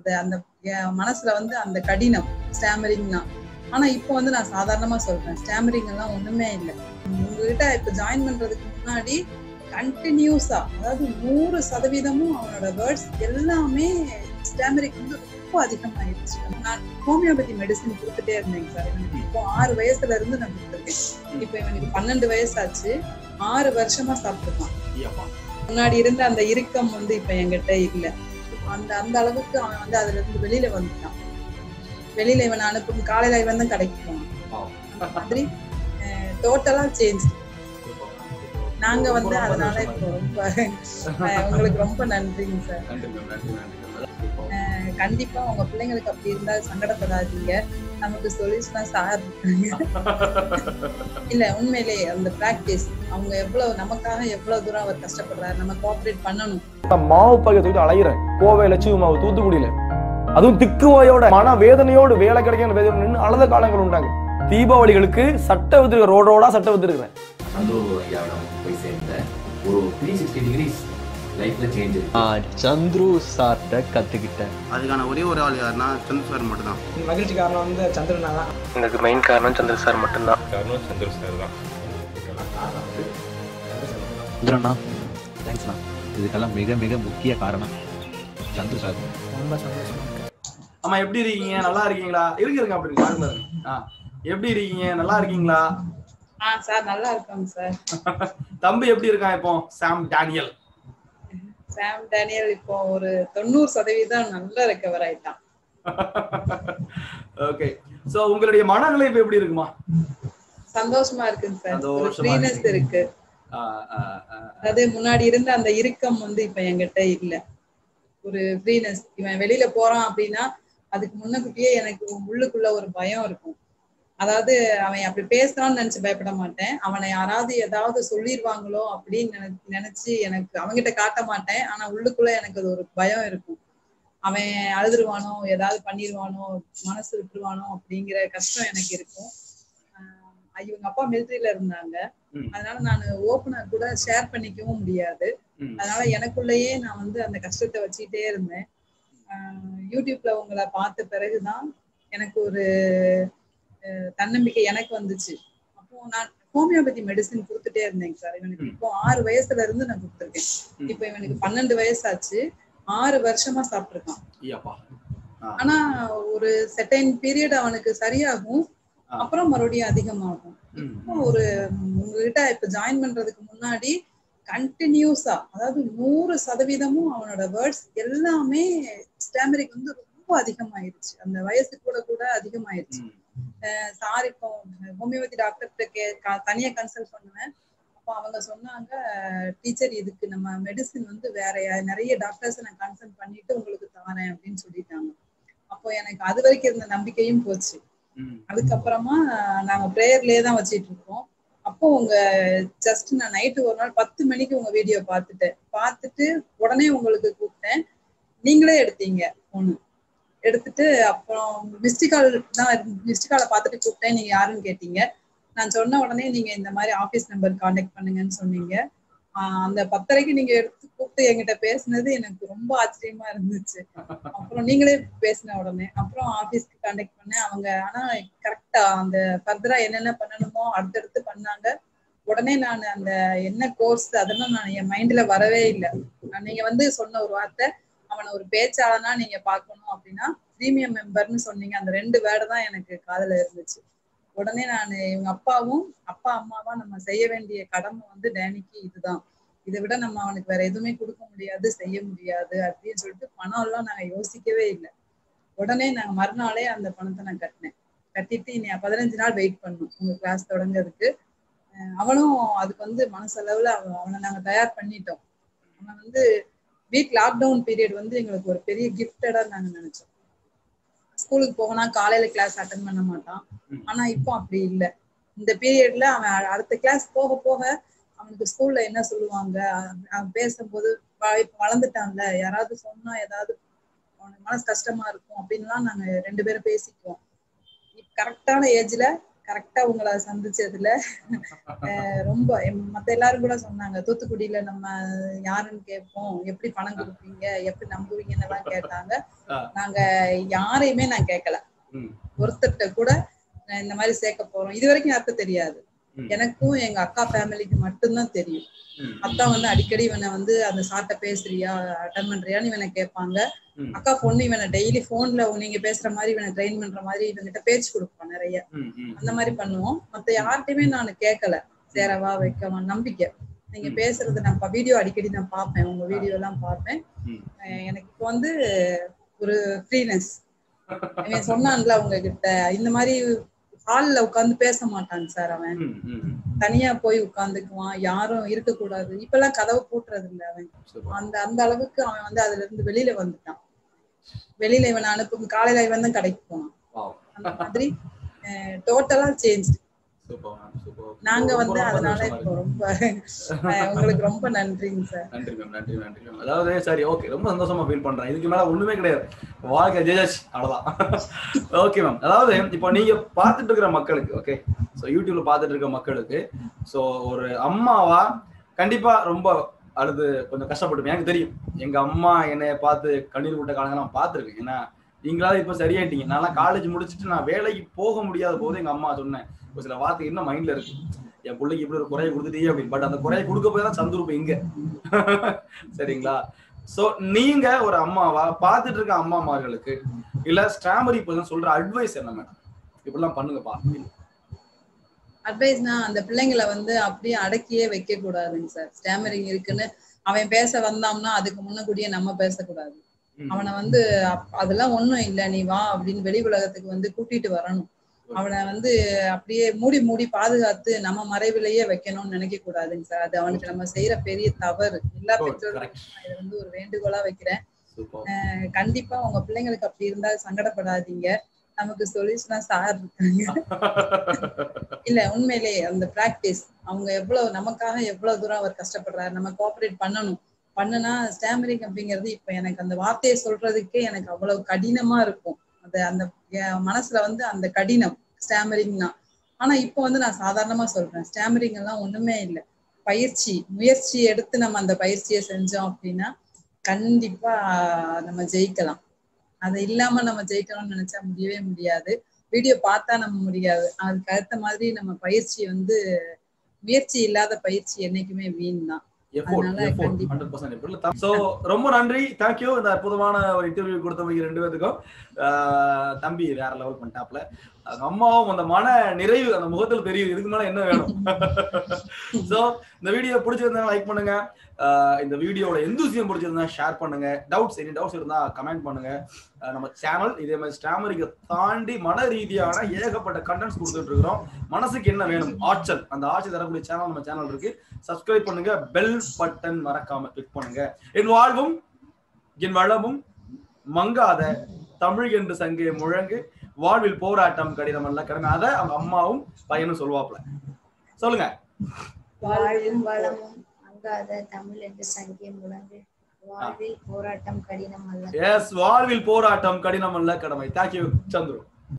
அந்த அந்த என் மனசுல வந்து அந்த கடினம் ஸ்டாமரிங்னா ஆனா இப்போ வந்து நான் சாதாரணமா சொல்றேன் ஸ்டாமரிங் எல்லாம் ஒண்ணுமே இல்லை உங்ககிட்ட இப்ப ஜாயின் பண்றதுக்கு முன்னாடி கண்டினியூஸா அதாவது நூறு சதவீதமும் அவனோட வேர்ட்ஸ் எல்லாமே ஸ்டாமரிக் வந்து ரொம்ப அதிகமாயிருச்சு நான் ஹோமியோபதி மெடிசன் கொடுத்துட்டே இருந்தேங்க சார் எனக்கு இப்போ ஆறு வயசுல இருந்து நான் கொடுத்துருக்கேன் இப்போ இவனுக்கு பன்னெண்டு வயசாச்சு ஆறு வருஷமா சாப்பிட்டுருக்கான் ஐயப்பா முன்னாடி இருந்த அந்த இறுக்கம் வந்து இப்ப என்கிட்ட இல்ல அந்த அந்த அளவுக்கு அவன் வந்து அதுல இருந்து வெளியில வந்துட்டான் வெளியில இவன் அனுப்பும் காலையில இவன் தான் கடைக்கு போவான் Wow. அந்த மாதிரி டோட்டலா சேஞ்ச் நாங்க வந்து அதனால இப்போ ரொம்ப அஹ், உங்களுக்கு ரொம்ப நன்றிங்க சார் நன்றி மேம் நன்றி நன்றி அஹ், கண்டிப்பா உங்க பிள்ளைங்களுக்கு அப்படி இருந்தா சங்கடப்படாதீங்க நமக்கு சொல்யூஷனா சார் இருக்காங்க இல்ல உண்மையிலேயே அந்த பிராக்டிஸ் அவங்க எவ்வளவு நமக்காக எவ்வளவு தூரம் அவர் கஷ்டப்படுறாரு நம்ம கோஆபரேட் பண்ணணும் நான் மாவு பாக்கெட் தூக்கிட்டு அலையிறேன் கோவை லட்சுமி மாவு தூத்துக்குடியில அதுவும் திக்குவாயோட மன வேதனையோடு வேலை கிடைக்கிற வேதனை நின்று அழுத காலங்கள் உண்டாங்க தீபாவளிகளுக்கு சட்டை வித்துருக்க ரோடு ரோடா சட்டை வித்துருக்கிறேன் சந்தூர் ஐயாவிடம் போய் சேர்ந்தேன் ஒரு த்ரீ சிக்ஸ்டி டிகிரிஸ் லைஃப்ல சேஞ்ச் நான் சந்துரு சார்கிட்ட கற்றுக்கிட்டேன் அதுக்கான ஒரே ஒரு ஆள் யாருன்னா சந்திர சார் மட்டும்தான் மகிழ்ச்சி காரணம் வந்து சந்திரனா தான் எனக்கு மெயின் காரணம் சந்திர சார் மட்டும்தான் காரணம் சந்திர சார் தான் சந்திரண்ணா தேங்க்ஸ்ண்ணா இதுக்கெல்லாம் மிக மிக முக்கிய காரணம் சந்திர சார் ரொம்ப சந்தோஷமா இருக்கு அம்மா எப்படி இருக்கீங்க நல்லா இருக்கீங்களா இருங்க இருங்க அப்படி இருங்க, பாருங்க பாருங்க. ஆ எப்படி இருக்கீங்க நல்லா இருக்கீங்களா ஆ சார் நல்லா இருக்காங்க சார் தம்பி எப்படி இருக்கான் இப்போ சாம் டேனியல் சாம் டேனியல் இப்போ ஒரு தொண்ணூறு சதவீதம் நல்லா ரெக்கவர் ஆயிட்டான் ஓகே சோ உங்களுடைய மனநிலை இப்ப எப்படி இருக்குமா சந்தோஷமா இருக்குங்க சார் ஒரு சந்தோஷமா ஃப்ரீனஸ் இருக்கு ஆ, ஆ, ஆ. அதாவது முன்னாடி இருந்த அந்த இறுக்கம் வந்து இப்ப என்கிட்ட இல்ல ஒரு ஃப்ரீனஸ் இவன் வெளியில போறான் அப்படின்னா அதுக்கு முன்னக்கூட்டியே எனக்கு உள்ளுக்குள்ள ஒரு பயம் இருக்கும் அதாவது அவன் அப்படி பேசுறான்னு நினைச்சு பயப்பட மாட்டேன் அவனை யாராவது ஏதாவது சொல்லிடுவாங்களோ அப்படின்னு நினை- நினைச்சு எனக்கு அவன்கிட்ட காட்ட மாட்டேன் ஆனா உள்ளுக்குள்ள எனக்கு அது ஒரு பயம் இருக்கும் அவன் அழுதுருவானோ ஏதாவது பண்ணிடுவானோ மனசு விட்டுருவானோ அப்படிங்கிற கஷ்டம் எனக்கு இருக்கும் ஆஹ் இவங்க அப்பா மிலிட்டரியில இருந்தாங்க ம். அதனால நான் ஓப்பனா கூட ஷேர் பண்ணிக்கவும் முடியாது ம். அதனால எனக்குள்ளேயே நான் வந்து அந்த கஷ்டத்தை வச்சுக்கிட்டே இருந்தேன் ஆஹ் யூடியூப்ல உங்களை பார்த்த பிறகுதான் எனக்கு ஒரு அஹ், தன்னம்பிக்கை எனக்கு வந்துச்சு அப்போ நான் ஹோமியோபதி மெடிசின் கொடுத்துட்டே இருந்தேங்க சார் இவனுக்கு இப்போ ஆறு வயசுல இருந்து நான் கொடுத்துருக்கேன் ம். இப்போ இவனுக்கு பன்னெண்டு வயசாச்சு ஆறு வருஷமா சாப்பிட்டுருக்கான் ஐயப்பா ஆனா ஒரு செட்டைன் பீரியட் அவனுக்கு சரியாகும் ஆ. அப்புறம் மறுபடியும் அதிகமாகும் ம். இப்போ ஒரு ம், உங்ககிட்ட இப்ப ஜாயின் பண்றதுக்கு முன்னாடி கண்டினியூஸா அதாவது நூறு சதவீதமும் அவனோட வேர்ட்ஸ் எல்லாமே ஸ்டாமரிக் வந்து ரொம்ப அதிகமாயிருச்சு அந்த வயசு கூட கூட அதிகமாயிருச்சு ம். சார் இப்போ ஹோமியோபதி டாக்டர்கிட்ட கே க- தனியா கன்சல்ட் பண்ணுவேன் அப்போ அவங்க சொன்னாங்க டீச்சர் இதுக்கு நம்ம மெடிசின் வந்து வேற யா- நிறைய டாக்டர்ஸ் நான் கன்சல்ட் பண்ணிட்டு உங்களுக்கு தரேன் அப்படின்னு சொல்லிட்டாங்க அப்போ எனக்கு அது வரைக்கும் இருந்த நம்பிக்கையும் போச்சு ம். அதுக்கப்புறமா நாங்க ப்ரேயர்லயே தான் வச்சிட்டு இருக்கோம் அப்போ உங்க ஜஸ்ட் நான் நைட்டு ஒரு நாள் பத்து மணிக்கு உங்க வீடியோ பார்த்துட்டேன் பார்த்துட்டு உடனே உங்களுக்கு கூப்பிட்டேன் நீங்களே எடுத்தீங்க ஒண்ணு எடுத்துட்டு அப்புறம் மிஸ்டு கால் தான் மிஸ்டு காலை பார்த்துட்டு கூப்பிட்டேன் நீங்க யாருன்னு கேட்டீங்க நான் சொன்ன உடனே நீங்க இந்த மாதிரி ஆபீஸ் நம்பர் காண்டாக்ட் பண்ணுங்கன்னு சொன்னீங்க ஆஹ் அந்த பத்தரைக்கு நீங்க எடுத்து கூப்பிட்டு என்கிட்ட பேசுனது எனக்கு ரொம்ப ஆச்சரியமா இருந்துச்சு அப்புறம் நீங்களே பேசின உடனே அப்புறம் ஆபீஸ்க்கு காண்டாக்ட் பண்ணேன் அவங்க ஆனா கரெக்டா அந்த ஃபர்தரா என்னென்ன பண்ணணுமோ அடுத்தடுத்து பண்ணாங்க உடனே நான் அந்த என்ன கோர்ஸ் அதெல்லாம் நான் என் மைண்ட்ல வரவே இல்லை நீங்க வந்து சொன்ன ஒரு வார்த்தை அவனை ஒரு பேச்சாளனா நீங்க பார்க்கணும் அப்படின்னா பிரீமியம் மெம்பர்னு சொன்னீங்க அந்த ரெண்டு வேர்டு தான் எனக்கு காதுல இருந்துச்சு உடனே நான் இவங்க அப்பாவும் அப்பா அம்மாவா நம்ம செய்ய வேண்டிய கடமை வந்து டேனிக்கு இதுதான் இதை விட நம்ம அவனுக்கு வேற எதுவுமே கொடுக்க முடியாது செய்ய முடியாது அப்படின்னு சொல்லிட்டு பணம் எல்லாம் நாங்க யோசிக்கவே இல்லை உடனே நாங்க மறுநாளே அந்த பணத்தை நான் கட்டினேன் கட்டிட்டு இனி பதினஞ்சு நாள் வெயிட் பண்ணோம் உங்க கிளாஸ் தொடங்குறதுக்கு அஹ் அவனும் அதுக்கு வந்து மனசளவுல அவ- அவனை நாங்க தயார் பண்ணிட்டோம் அவன் வந்து வீக் லாக்டவுன் பீரியட் வந்து எங்களுக்கு ஒரு பெரிய கிஃப்டடா நாங்க நினைச்சோம் ஸ்கூலுக்கு போகனா காலையில கிளாஸ் அட்டன் பண்ண மாட்டான் ஆனா இப்போ அப்படி இல்லை இந்த பீரியட்ல அவன் அ- அடுத்த கிளாஸ் போக போக அவனுக்கு ஸ்கூல்ல என்ன சொல்லுவாங்க அவன் அவன் பேசும்போது வ- இப்ப வளர்ந்துட்டான்ல யாராவது சொன்னா ஏதாவது அவனுக்கு மனசு கஷ்டமா இருக்கும் அப்படின்லாம் நாங்க ரெண்டு பேரும் பேசிக்குவோம் கரெக்டான ஏஜ்ல கரெக்டா உங்களை சந்திச்சதுல அஹ் ரொம்ப எம்- மத்த எல்லாரும் கூட சொன்னாங்க தூத்துக்குடியில நம்ம யாருன்னு கேட்போம் எப்படி பணம் கொடுப்பீங்க எப்படி நம்புவீங்கன்னு எல்லாம் கேட்டாங்க ஆ. நாங்க யாரையுமே நான் கேட்கல ம். ஒருத்தர்கிட்ட கூட நான் இந்த மாதிரி சேர்க்க போறோம் இது வரைக்கும் யாருக்கும் தெரியாது ம். எனக்கும் எங்க அக்கா ஃபேமிலிக்கு மட்டும்தான் தெரியும் ம். அக்கா வந்து அடிக்கடி இவனை வந்து அந்த சாட்டை பேசுறியா அட்டன் பண்றியான்னு இவனை கேட்பாங்க ம். அக்கா பொண்ணு இவனை டெய்லி போன்ல நீங்க பேசுற மாதிரி இவனை ட்ரெயின் பண்ற மாதிரி இவன்கிட்ட பேச்சு கொடுப்பான் நிறைய ம், ம். அந்த மாதிரி பண்ணுவோம் மத்த யார்கிட்டயுமே நான் கேட்கல சேரவா வைக்கவா நம்பிக்கை நீங்க ம். பேசுறது நான் வீடியோ அடிக்கடி நான் பார்ப்பேன் உங்க வீடியோ எல்லாம் பார்ப்பேன் ம். அஹ் எனக்கு இப்போ வந்து ஒரு ஃப்ரீனஸ் இவன் சொன்னான்ல உங்ககிட்ட இந்த மாதிரி ஹால்ல உட்கார்ந்து பேச மாட்டான் சார் அவன் ம், ம், ம். தனியா போய் உட்கார்ந்துக்குவான் யாரும் இருக்க கூடாது இப்பெல்லாம் கதவை பூட்டுறது இல்ல அவன் சூப்பர். அந்த அந்த அளவுக்கு அவன் வந்து அதுல இருந்து வெளியில வந்துட்டான் வெளியில இவனை அனுப்பும் காலையில இவன் தான் கடைக்கு போனான் Wow. அந்த மாதிரி டோட்டலா சேஞ்ச் சூப்பர் மேம் சூப்பர் நாங்க ரொம்ப, வந்து ரொம்ப அதனால சந்தோஷமா இப்போ இருக்கு. ரொம்ப அஹ் உங்களுக்கு ரொம்ப நன்றிங்க சார் நன்றி மேம் நன்றி நன்றி மேம் அதாவது சரி ஓகே ரொம்ப சந்தோஷமா ஃபீல் பண்றேன் இதுக்கு மேல ஒண்ணுமே கிடையாது வாழ்க்கை ஜெயஜாச்சு அவ்வளவுதான் ஓகே மேம் அதாவது இப்போ நீங்க பார்த்துட்டு இருக்கிற மக்களுக்கு ஓகே ஸோ யூடியூப்ல பார்த்துட்டு இருக்க மக்களுக்கு ஸோ ஒரு அம்மாவா கண்டிப்பா ரொம்ப அழுது கொஞ்சம் கஷ்டப்பட்டு எனக்கு தெரியும் எங்க அம்மா என்னைய பார்த்து கண்ணீர் விட்ட காலங்கள் நான் பார்த்துருக்கேன் ஏன்னா நீங்களாவது இப்போ சரியாயிட்டீங்க நான் காலேஜ் முடிச்சுட்டு நான் வேலைக்கு போக முடியாத போது எங்க அம்மா சொன்னேன் ஒரு சில வார்த்தை இன்னும் மைண்ட்ல இருக்கு என் பிள்ளைக்கு இப்படி ஒரு குறையை கொடுத்துட்டே அப்படின்னு பட் அந்த குறையை கொடுக்க போய் தான் சந்துருப்பு இங்க சரிங்களா சோ நீங்க ஒரு அம்மாவா பார்த்துட்டு இருக்க அம்மாமார்களுக்கு இல்ல ஸ்டாமரி பர்சன் சொல்ற அட்வைஸ் என்ன மேடம் இப்படிலாம் பண்ணுங்கப்பா அட்வைஸ்னா அந்த பிள்ளைங்களை வந்து அப்படியே அடக்கியே வைக்க கூடாதுங்க சார் ஸ்டாமரிங் இருக்குன்னு அவன் பேச வந்தான்னா அதுக்கு முன்னக்கூடியே நம்ம பேசக்கூடாது ம். அவனை வந்து அப்- அதெல்லாம் ஒண்ணும் இல்ல நீ வா அப்படின்னு வெளி உலகத்துக்கு வந்து கூட்டிட்டு வரணும் அவனை வந்து அப்படியே மூடி மூடி பாதுகாத்து நம்ம மறைவிலேயே வைக்கணும்னு நினைக்க கூடாதுங்க சார் அது அவனுக்கு நம்ம செய்யற பெரிய தவறு எல்லா Good, பெற்றோரும் correct. நான் இதை வந்து ஒரு வேண்டுகோளா வைக்கிறேன் சூப்பர் அஹ் கண்டிப்பா உங்க பிள்ளைங்களுக்கு அப்படி இருந்தா சங்கடப்படாதீங்க நமக்கு சொல்யூஷனா சார் இருக்காங்க இல்ல உண்மையிலேயே அந்த பிராக்டிஸ் அவங்க எவ்வளவு நமக்காக எவ்வளவு தூரம் அவர் கஷ்டப்படுறாரு நம்ம கோஆபரேட் பண்ணணும் பண்ணுனா ஸ்டாமரிங் அப்படிங்கிறது இப்ப எனக்கு அந்த வார்த்தையை சொல்றதுக்கே எனக்கு அவ்வளவு கடினமா இருக்கும் அது அந்த என் மனசுல வந்து அந்த கடினம் ஸ்டாமரிங்னா ஆனா இப்போ வந்து நான் சாதாரணமா சொல்றேன் ஸ்டாமரிங் எல்லாம் ஒண்ணுமே இல்லை பயிற்சி முயற்சி எடுத்து நம்ம அந்த பயிற்சியை செஞ்சோம் அப்படின்னா கண்டிப்பா நம்ம ஜெயிக்கலாம் அது இல்லாம நம்ம ஜெயிக்கணும்னு நினைச்சா முடியவே முடியாது வீடியோ பார்த்தா நம்ம முடியாது அதுக்கு அடுத்த மாதிரி நம்ம பயிற்சி வந்து முயற்சி இல்லாத பயிற்சி என்னைக்குமே வீண் தான் எஃபோர்ட் அதனால எஃபோர்ட் கண்டிப்பா. ஹண்ட்ரட் பர்சன்ட் ஸோ ரொம்ப நன்றி தேங்க்யூ இந்த அற்புதமான ஒரு இன்டர்வியூ கொடுத்தவங்க ரெண்டு பேத்துக்கும் ஆஹ் தம்பி வேற லெவல் பண்ணிட்டாப்ல அவங்க அம்மாவும் அந்த மன நிறைவு அந்த முகத்தில் தெரியுது இதுக்கு மேல என்ன வேணும் ஸோ இந்த வீடியோ பிடிச்சிருந்தா லைக் பண்ணுங்க ஆஹ் இந்த வீடியோட எந்தூசியம் பிடிச்சிருந்தா ஷேர் பண்ணுங்க டவுட்ஸ் எனி டவுட்ஸ் இருந்தா கமெண்ட் பண்ணுங்க ஆஹ் நம்ம சேனல் இதே மாதிரி ஸ்டாமரிக்க தாண்டி மன ரீதியான ஏகப்பட்ட கண்டென்ட்ஸ் கொடுத்துட்டு இருக்கிறோம் மனசுக்கு என்ன வேணும் ஆற்றல் அந்த ஆற்றல் தரக்கூடிய சேனல் நம்ம சேனல் இருக்கு சப்ஸ்கிரைப் பண்ணுங்க பெல் பட்டன் மறக்காம கிளிக் பண்ணுங்க என் வாழ்வும் என் வளமும் மங்காத தமிழ் என்று சங்கே முழங்கு வாழ்வில் போராட்டம் கடிதம் அல்ல கடமை அதை அவங்க அம்மாவும் பையனும் சொல்லுவாப்ல சொல்லுங்க வாழ்வும் வளமும் அங்காத தமிழ் என்று சங்கே முழங்கு வாழ்வில் போராட்டம் கடினம் அல்ல எஸ் வாழ்வில் போராட்டம் கடினம் அல்ல கடமை தேங்க்யூ சந்துரு